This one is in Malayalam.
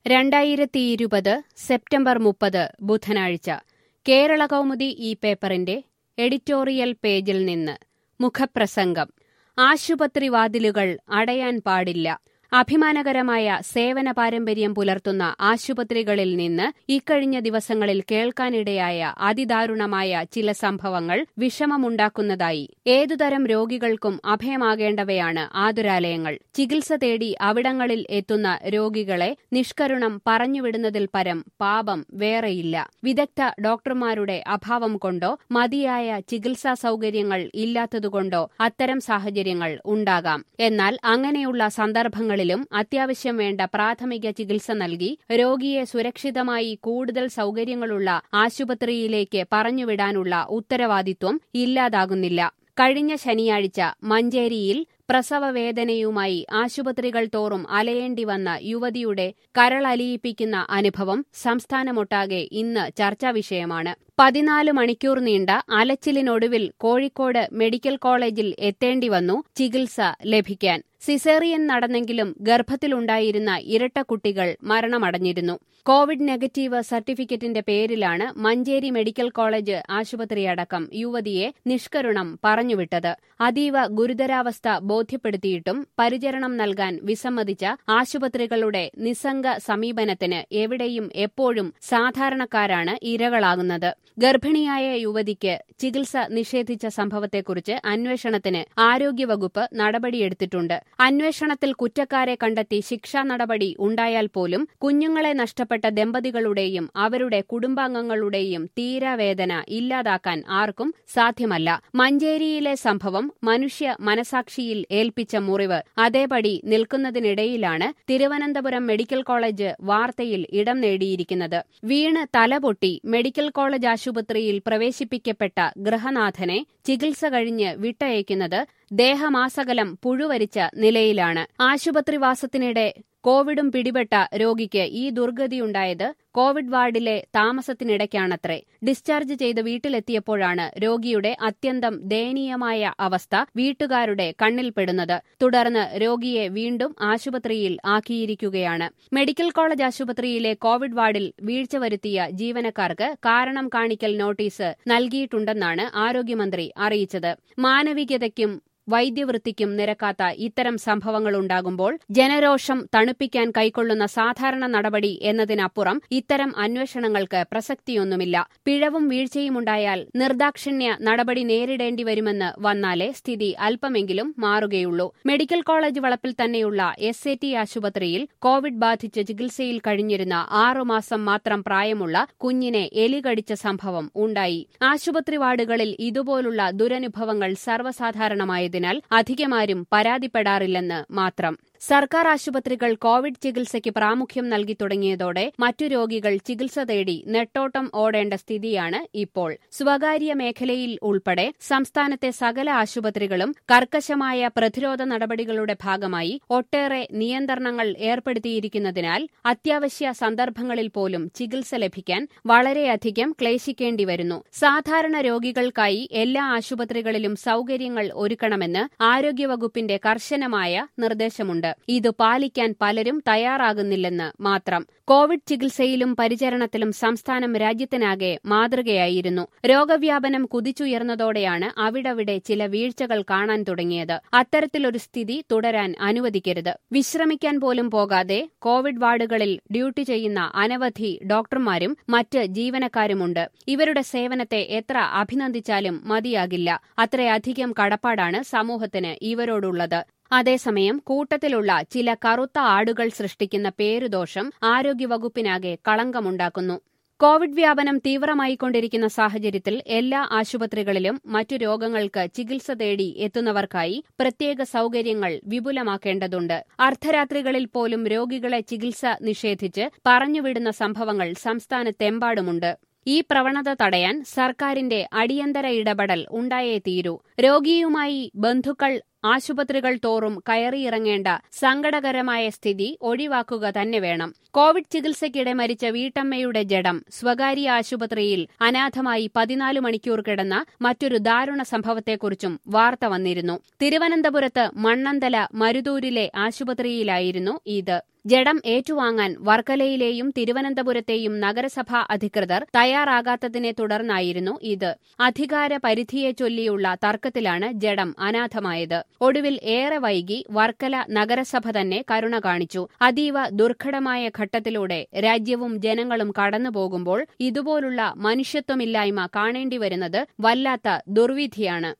രണ്ടായിരത്തി ഇരുപത് സെപ്റ്റംബർ മുപ്പത് ബുധനാഴ്ച കേരള കൗമുദി ഈ പേപ്പറിന്റെ എഡിറ്റോറിയൽ പേജിൽ നിന്ന് മുഖപ്രസംഗം ആശുപത്രി വാതിലുകൾ അടയാൻ പാടില്ല അഭിമാനകരമായ സേവന പാരമ്പര്യം പുലർത്തുന്ന ആശുപത്രികളിൽ നിന്ന് ഇക്കഴിഞ്ഞ ദിവസങ്ങളിൽ കേൾക്കാനിടയായ അതിദാരുണമായ ചില സംഭവങ്ങൾ വിഷമമുണ്ടാക്കുന്നതായി ഏതുതരം രോഗികൾക്കും അഭയമാകേണ്ടവയാണ് ആതുരാലയങ്ങൾ ചികിത്സ തേടി അവിടങ്ങളിൽ എത്തുന്ന രോഗികളെ നിഷ്കരുണം പറഞ്ഞുവിടുന്നതിൽ പരം പാപം വേറെയില്ല വിദഗ്ധ ഡോക്ടർമാരുടെ അഭാവം കൊണ്ടോ മതിയായ ചികിത്സാ സൗകര്യങ്ങൾ ഇല്ലാത്തതുകൊണ്ടോ അത്തരം സാഹചര്യങ്ങൾ ഉണ്ടാകാം എന്നാൽ അങ്ങനെയുള്ള സന്ദർഭങ്ങളിൽ ങ്ങളിലും അത്യാവശ്യം വേണ്ട പ്രാഥമിക ചികിത്സ നൽകി രോഗിയെ സുരക്ഷിതമായി കൂടുതൽ സൗകര്യങ്ങളുള്ള ആശുപത്രിയിലേക്ക് പറഞ്ഞുവിടാനുള്ള ഉത്തരവാദിത്വം ഇല്ലാതാകുന്നില്ല കഴിഞ്ഞ ശനിയാഴ്ച മഞ്ചേരിയിൽ പ്രസവവേദനയുമായി ആശുപത്രികൾ തോറും അലയേണ്ടി വന്ന യുവതിയുടെ കരളലിയിപ്പിക്കുന്ന അനുഭവം സംസ്ഥാനമൊട്ടാകെ ഇന്ന് ചർച്ചാ വിഷയമാണ് പതിനാല് മണിക്കൂർ നീണ്ട അലച്ചിലിനൊടുവിൽ കോഴിക്കോട് മെഡിക്കൽ കോളേജിൽ എത്തേണ്ടി വന്നു ചികിത്സ ലഭിക്കാൻ സിസേറിയൻ നടന്നെങ്കിലും ഗർഭത്തിലുണ്ടായിരുന്ന ഇരട്ട കുട്ടികൾ മരണമടഞ്ഞിരുന്നു കോവിഡ് നെഗറ്റീവ് സർട്ടിഫിക്കറ്റിന്റെ പേരിലാണ് മഞ്ചേരി മെഡിക്കൽ കോളേജ് ആശുപത്രിയടക്കം യുവതിയെ നിഷ്കരുണം പറഞ്ഞുവിട്ടത് അതീവ ഗുരുതരാവസ്ഥ ബോധ്യപ്പെടുത്തിയിട്ടും പരിചരണം നൽകാൻ വിസമ്മതിച്ച ആശുപത്രികളുടെ നിസ്സംഗ സമീപനത്തിന് എവിടെയും എപ്പോഴും സാധാരണക്കാരാണ് ഇരകളാകുന്നത് ഗർഭിണിയായ യുവതിക്ക് ചികിത്സ നിഷേധിച്ച സംഭവത്തെക്കുറിച്ച് അന്വേഷണത്തിന് ആരോഗ്യവകുപ്പ് നടപടിയെടുത്തിട്ടുണ്ട് അന്വേഷണത്തിൽ കുറ്റക്കാരെ കണ്ടെത്തി ശിക്ഷാ നടപടി ഉണ്ടായാൽ പോലും കുഞ്ഞുങ്ങളെ നഷ്ടപ്പെട്ട ദമ്പതികളുടെയും അവരുടെ കുടുംബാംഗങ്ങളുടെയും തീരാവേദന ഇല്ലാതാക്കാൻ ആർക്കും സാധ്യമല്ല മഞ്ചേരിയിലെ സംഭവം മനുഷ്യ മനസാക്ഷിയിൽ ഏൽപ്പിച്ച മുറിവ് അതേപടി നിൽക്കുന്നതിനിടയിലാണ് തിരുവനന്തപുരം മെഡിക്കൽ കോളേജ് വാർത്തയിൽ ഇടം നേടിയിരിക്കുന്നത് വീണ് തലപൊട്ടി മെഡിക്കൽ കോളേജ് ആശുപത്രിയിൽ പ്രവേശിപ്പിക്കപ്പെട്ട ഗൃഹനാഥനെ ചികിത്സ കഴിഞ്ഞ് വിട്ടയക്കുന്നത് ദേഹമാസകലം പുഴുവരിച്ച നിലയിലാണ് ആശുപത്രിവാസത്തിനിടെ കോവിഡും പിടിപെട്ട രോഗിക്ക് ഈ ദുർഗതിയുണ്ടായത് കോവിഡ് വാർഡിലെ താമസത്തിനിടയ്ക്കാണത്രേ ഡിസ്ചാർജ് ചെയ്ത് വീട്ടിലെത്തിയപ്പോഴാണ് രോഗിയുടെ അത്യന്തം ദയനീയമായ അവസ്ഥ വീട്ടുകാരുടെ കണ്ണിൽപ്പെടുന്നത് തുടർന്ന് രോഗിയെ വീണ്ടും ആശുപത്രിയിൽ ആക്കിയിരിക്കുകയാണ് മെഡിക്കൽ കോളേജ് ആശുപത്രിയിലെ കോവിഡ് വാർഡിൽ വീഴ്ച വരുത്തിയ ജീവനക്കാർക്ക് കാരണം കാണിക്കൽ നോട്ടീസ് നൽകിയിട്ടുണ്ടെന്നാണ് ആരോഗ്യമന്ത്രി അറിയിച്ചത് മാനവികതയ്ക്കും വൈദ്യവൃത്തിക്കും നിരക്കാത്ത ഇത്തരം സംഭവങ്ങളുണ്ടാകുമ്പോൾ ജനരോഷം തണുപ്പിക്കാൻ കൈക്കൊള്ളുന്ന സാധാരണ നടപടി എന്നതിനപ്പുറം ഇത്തരം അന്വേഷണങ്ങൾക്ക് പ്രസക്തിയൊന്നുമില്ല പിഴവും വീഴ്ചയുമുണ്ടായാൽ നിർദാക്ഷിണ്യ നടപടി നേരിടേണ്ടി വരുമെന്ന് വന്നാലേ സ്ഥിതി അല്പമെങ്കിലും മാറുകയുള്ളൂ മെഡിക്കൽ കോളേജ് വളപ്പിൽ തന്നെയുള്ള എസ് എ ടി ആശുപത്രിയിൽ കോവിഡ് ബാധിച്ച് ചികിത്സയിൽ കഴിഞ്ഞിരുന്ന ആറുമാസം മാത്രം പ്രായമുള്ള കുഞ്ഞിനെ എലികടിച്ച സംഭവം ഉണ്ടായി ആശുപത്രി വാർഡുകളിൽ ഇതുപോലുള്ള ദുരനുഭവങ്ങൾ സർവ്വസാധാരണമായത് ആയതിനാൽ അധികമാരും പരാതിപ്പെടാറില്ലെന്ന് മാത്രം സർക്കാർ ആശുപത്രികൾ കോവിഡ് ചികിത്സയ്ക്ക് പ്രാമുഖ്യം നൽകി തുടങ്ങിയതോടെ മറ്റു രോഗികൾ ചികിത്സ തേടി നെട്ടോട്ടം ഓടേണ്ട സ്ഥിതിയാണ് ഇപ്പോൾ സ്വകാര്യ മേഖലയിൽ ഉൾപ്പെടെ സംസ്ഥാനത്തെ സകല ആശുപത്രികളും കർക്കശമായ പ്രതിരോധ നടപടികളുടെ ഭാഗമായി ഒട്ടേറെ നിയന്ത്രണങ്ങൾ ഏർപ്പെടുത്തിയിരിക്കുന്നതിനാൽ അത്യാവശ്യ സന്ദർഭങ്ങളിൽ പോലും ചികിത്സ ലഭിക്കാൻ വളരെയധികം ക്ലേശിക്കേണ്ടി വരുന്നു സാധാരണ രോഗികൾക്കായി എല്ലാ ആശുപത്രികളിലും സൌകര്യങ്ങൾ ഒരുക്കണമെന്ന് ആരോഗ്യവകുപ്പിന്റെ കർശനമായ നിർദ്ദേശമുണ്ട് ഇത് പാലിക്കാൻ പലരും തയ്യാറാകുന്നില്ലെന്ന് മാത്രം കോവിഡ് ചികിത്സയിലും പരിചരണത്തിലും സംസ്ഥാനം രാജ്യത്തിനാകെ മാതൃകയായിരുന്നു രോഗവ്യാപനം കുതിച്ചുയർന്നതോടെയാണ് അവിടവിടെ ചില വീഴ്ചകൾ കാണാൻ തുടങ്ങിയത് അത്തരത്തിലൊരു സ്ഥിതി തുടരാൻ അനുവദിക്കരുത് വിശ്രമിക്കാൻ പോലും പോകാതെ കോവിഡ് വാർഡുകളിൽ ഡ്യൂട്ടി ചെയ്യുന്ന അനവധി ഡോക്ടർമാരും മറ്റ് ജീവനക്കാരുമുണ്ട് ഇവരുടെ സേവനത്തെ എത്ര അഭിനന്ദിച്ചാലും മതിയാകില്ല അത്രയധികം കടപ്പാടാണ് സമൂഹത്തിന് ഇവരോടുള്ളത് അതേസമയം കൂട്ടത്തിലുള്ള ചില കറുത്ത ആടുകൾ സൃഷ്ടിക്കുന്ന പേരുദോഷം ആരോഗ്യവകുപ്പിനാകെ കളങ്കമുണ്ടാക്കുന്നു കോവിഡ് വ്യാപനം തീവ്രമായിക്കൊണ്ടിരിക്കുന്ന സാഹചര്യത്തിൽ എല്ലാ ആശുപത്രികളിലും മറ്റു രോഗങ്ങൾക്ക് ചികിത്സ തേടി എത്തുന്നവർക്കായി പ്രത്യേക സൌകര്യങ്ങൾ വിപുലമാക്കേണ്ടതുണ്ട് അർദ്ധരാത്രികളിൽ പോലും രോഗികളെ ചികിത്സ നിഷേധിച്ച് പറഞ്ഞുവിടുന്ന സംഭവങ്ങൾ സംസ്ഥാനത്തെമ്പാടുമുണ്ട് ഈ പ്രവണത തടയാൻ സർക്കാരിന്റെ അടിയന്തര ഇടപെടൽ ഉണ്ടായേ തീരൂ രോഗിയുമായി ബന്ധുക്കൾ ആശുപത്രികൾ തോറും കയറിയിറങ്ങേണ്ട സങ്കടകരമായ സ്ഥിതി ഒഴിവാക്കുക തന്നെ വേണം കോവിഡ് ചികിത്സയ്ക്കിടെ മരിച്ച വീട്ടമ്മയുടെ ജഡം സ്വകാര്യ ആശുപത്രിയിൽ അനാഥമായി പതിനാല് മണിക്കൂർ കിടന്ന മറ്റൊരു ദാരുണ സംഭവത്തെക്കുറിച്ചും വാർത്ത വന്നിരുന്നു തിരുവനന്തപുരത്ത് മണ്ണന്തല മരുതൂരിലെ ആശുപത്രിയിലായിരുന്നു ഇത് ജഡം ഏറ്റുവാങ്ങാൻ വർക്കലയിലെയും തിരുവനന്തപുരത്തെയും നഗരസഭാ അധികൃതർ തയ്യാറാകാത്തതിനെ തുടർന്നായിരുന്നു ഇത് അധികാര പരിധിയെ ചൊല്ലിയുള്ള തർക്കത്തിലാണ് ജഡം അനാഥമായത് ഒടുവിൽ ഏറെ വൈകി വർക്കല നഗരസഭ തന്നെ കരുണ കാണിച്ചു അതീവ ദുർഘടമായ ഘട്ടത്തിലൂടെ രാജ്യവും ജനങ്ങളും കടന്നുപോകുമ്പോൾ ഇതുപോലുള്ള മനുഷ്യത്വമില്ലായ്മ കാണേണ്ടി വരുന്നത് വല്ലാത്ത ദുർവിധിയാണ്